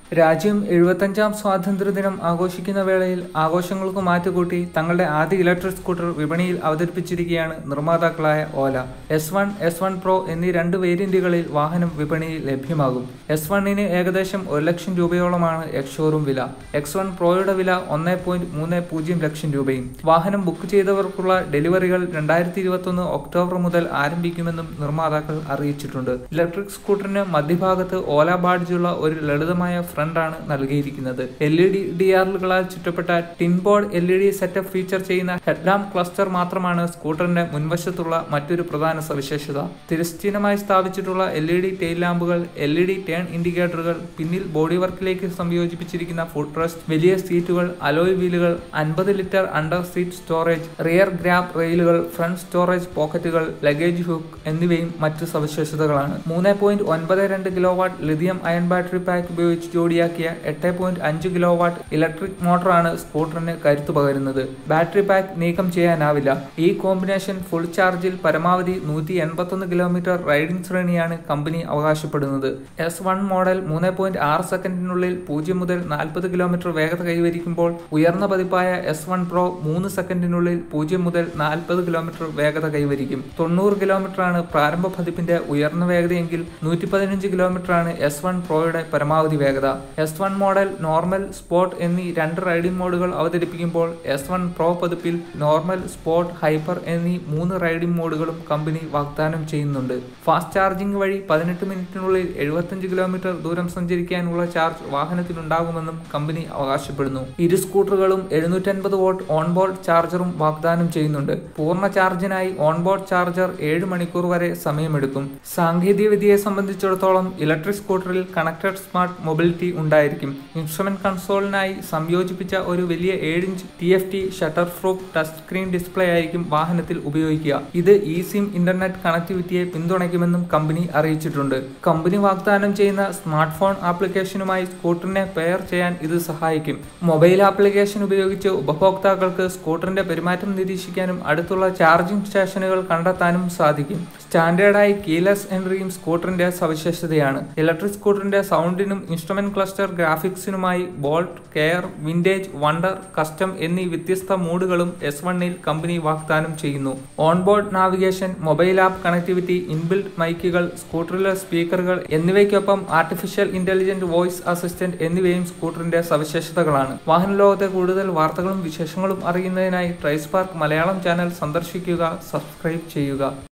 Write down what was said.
രാജ്യം എഴുപത്തഞ്ചാം സ്വാതന്ത്ര്യദിനം ആഘോഷിക്കുന്ന വേളയിൽ ആഘോഷങ്ങൾക്ക് മാറ്റുകൂട്ടി തങ്ങളുടെ ആദ്യ ഇലക്ട്രിക് സ്കൂട്ടർ വിപണിയിൽ അവതരിപ്പിച്ചിരിക്കുകയാണ് നിർമ്മാതാക്കളായ Ola S one S one pro എന്നീ രണ്ട് വേരിയന്റുകളിൽ വാഹനം വിപണിയിൽ ലഭ്യമാകും എസ് വണ്ണിന് ഏകദേശം ഒരു ലക്ഷം രൂപയോളമാണ് എക്സ്ഷോറൂം വില എക്സ് വൺ പ്രോയുടെ വില ഒന്നേ പോയിന്റ് മൂന്ന് പൂജ്യം ലക്ഷം രൂപയും വാഹനം ബുക്ക് ചെയ്തവർക്കുള്ള ഡെലിവറികൾ രണ്ടായിരത്തി ഇരുപത്തൊന്ന് ഒക്ടോബർ മുതൽ ആരംഭിക്കുമെന്നും നിർമ്മാതാക്കൾ അറിയിച്ചിട്ടുണ്ട് ഇലക്ട്രിക് സ്കൂട്ടറിന് മധ്യഭാഗത്ത് ഓല ബാഡ്ജുള്ള ഒരു ലളിതമായ ഫ്രണ്ടാണ് നൽകിയിരിക്കുന്നത് എൽ ഇ ഡി ഡി ആറുകളാൽ ചുറ്റപ്പെട്ട ടിൻ ബോർഡ് L E D setup feature ചെയ്യുന്ന ഹെഡ്ലാമ്പ് ക്ലസ്റ്റർ മാത്രമാണ് സ്കൂട്ടറിന്റെ മുൻവശത്തുള്ള മറ്റൊരു പ്രധാന സവിശേഷത തിരശ്ചീനമായി സ്ഥാപിച്ചിട്ടുള്ള എൽ ഇ ഡി ടെയിൽ ലാമ്പുകൾ എൽ ഇ ഡി ടേൺ ഇൻഡിക്കേറ്ററുകൾ പിന്നിൽ ബോഡി വർക്കിലേക്ക് സംയോജിപ്പിച്ചിരിക്കുന്ന ഫുഡ് റെസ്റ്റ് വലിയ സീറ്റുകൾ അലോയ് വീലുകൾ അൻപത് litre under seat storage rear grab റെയിലുകൾ ഫ്രണ്ട് സ്റ്റോറേജ് പോക്കറ്റുകൾ ലഗേജ് ഹുക്ക് എന്നിവയും മറ്റ് സവിശേഷതകളാണ് മൂന്ന് പോയിന്റ് ഒൻപത് രണ്ട് kilo watt lithium ion battery pack ഉപയോഗിച്ച് ജോഡിയാക്കിയ എട്ട് പോയിന്റ് അഞ്ച് കിലോ വാട്ട് ഇലക്ട്രിക് മോട്ടറാണ് സ്കൂട്ടറിന് കരുത്തു പകരുന്നത് ബാറ്ററി പാക്ക് നീക്കം ചെയ്യാനാവില്ല ഈ കോമ്പിനേഷൻ ഫുൾ ചാർജിൽ പരമാവധി നൂറ്റി എൺപത്തൊന്ന് കിലോമീറ്റർ റൈഡിംഗ് ശ്രേണിയാണ് കമ്പനി അവകാശപ്പെടുന്നത് എസ് വൺ മോഡൽ മൂന്ന് പോയിന്റ് ആറ് സെക്കൻഡിനുള്ളിൽ പൂജ്യം മുതൽ നാൽപ്പത് കിലോമീറ്റർ വേഗത കൈവരിക്കുമ്പോൾ ഉയർന്ന പതിപ്പായ എസ് വൺ പ്രോ മൂന്ന് സെക്കൻഡിനുള്ളിൽ പൂജ്യം മുതൽ നാൽപ്പത് കിലോമീറ്റർ വേഗത കൈവരിക്കും തൊണ്ണൂറ് കിലോമീറ്ററാണ് പ്രാരംഭ പതിപ്പിന്റെ ഉയർന്ന വേഗതയെങ്കിൽ നൂറ്റി പതിനഞ്ച് കിലോമീറ്ററാണ് എസ് വൺ പ്രോയുടെ പരമാവധി വേഗത S one model normal sport എന്നീ രണ്ട് റൈഡിംഗ് മോഡുകൾ അവതരിപ്പിക്കുമ്പോൾ എസ് വൺ പ്രോ പതിപ്പിൽ നോർമൽ സ്പോർട്ട് ഹൈപ്പർ എന്നീ മൂന്ന് റൈഡിംഗ് മോഡുകളും കമ്പനി വാഗ്ദാനം ചെയ്യുന്നുണ്ട് ഫാസ്റ്റ് ചാർജിംഗ് വഴി പതിനെട്ട് മിനിറ്റിനുള്ളിൽ എഴുപത്തഞ്ച് കിലോമീറ്റർ ദൂരം സഞ്ചരിക്കാനുള്ള ചാർജ് വാഹനത്തിനുണ്ടാകുമെന്നും കമ്പനി അവകാശപ്പെടുന്നു ഇരു സ്കൂട്ടറുകളും എഴുന്നൂറ്റൻപത് വോട്ട് ഓൺബോർഡ് ചാർജറും വാഗ്ദാനം ചെയ്യുന്നുണ്ട് പൂർണ്ണ ചാർജിനായി ഓൺബോർഡ് ചാർജർ ഏഴ് മണിക്കൂർ വരെ സമയമെടുക്കും സാങ്കേതിക വിദ്യയെ സംബന്ധിച്ചിടത്തോളം ഇലക്ട്രിക് സ്കൂട്ടറിൽ കണക്റ്റഡ് സ്മാർട്ട് മൊബിലിറ്റി ഉണ്ടായിരിക്കും ഇൻസ്ട്രുമെന്റ് കൺസോളിനായി സംയോജിപ്പിച്ച ഒരു വലിയ ഏഴ് inch T F T shatter proof touch screen display ആയിരിക്കും വാഹനത്തിൽ ഉപയോഗിക്കുക ഇത് ഇ സിം ഇന്റർനെറ്റ് കണക്ടിവിറ്റിയെ പിന്തുണയ്ക്കുമെന്നും കമ്പനി അറിയിച്ചിട്ടുണ്ട് കമ്പനി വാഗ്ദാനം ചെയ്യുന്ന സ്മാർട്ട് ഫോൺ ആപ്ലിക്കേഷനുമായി സ്കൂട്ടറിനെ പെയർ ചെയ്യാൻ ഇത് സഹായിക്കും മൊബൈൽ ആപ്ലിക്കേഷൻ ഉപയോഗിച്ച് ഉപഭോക്താക്കൾക്ക് സ്കൂട്ടറിന്റെ പെരുമാറ്റം നിരീക്ഷിക്കാനും അടുത്തുള്ള ചാർജിംഗ് സ്റ്റേഷനുകൾ കണ്ടെത്താനും സാധിക്കും സ്റ്റാൻഡേർഡായി കീലെസ് എൻട്രിയും സ്കൂട്ടറിന്റെ സവിശേഷതയാണ് ഇലക്ട്രിക് സ്കൂട്ടറിന്റെ സൗണ്ടിനും ഇൻസ്ട്രുമെന്റ് ക്ലസ്റ്റർ ഗ്രാഫിക്സിനുമായി bolt care vintage wonder custom എന്നീ വ്യത്യസ്ത മൂഡുകളും എസ് വണ്ണിൽ കമ്പനി വാഗ്ദാനം ചെയ്യുന്നു onboard navigation mobile app connectivity inbuilt മൈക്കുകൾ സ്കൂട്ടറിലെ സ്പീക്കറുകൾ എന്നിവയ്ക്കൊപ്പം ആർട്ടിഫിഷ്യൽ ഇന്റലിജന്റ് വോയിസ് അസിസ്റ്റന്റ് എന്നിവയും സ്കൂട്ടറിന്റെ സവിശേഷതകളാണ് വാഹന ലോകത്തെ കൂടുതൽ വാർത്തകളും വിശേഷങ്ങളും അറിയുന്നതിനായി ട്രൈസ്പാർക്ക് മലയാളം ചാനൽ സന്ദർശിക്കുക സബ്സ്ക്രൈബ് ചെയ്യുക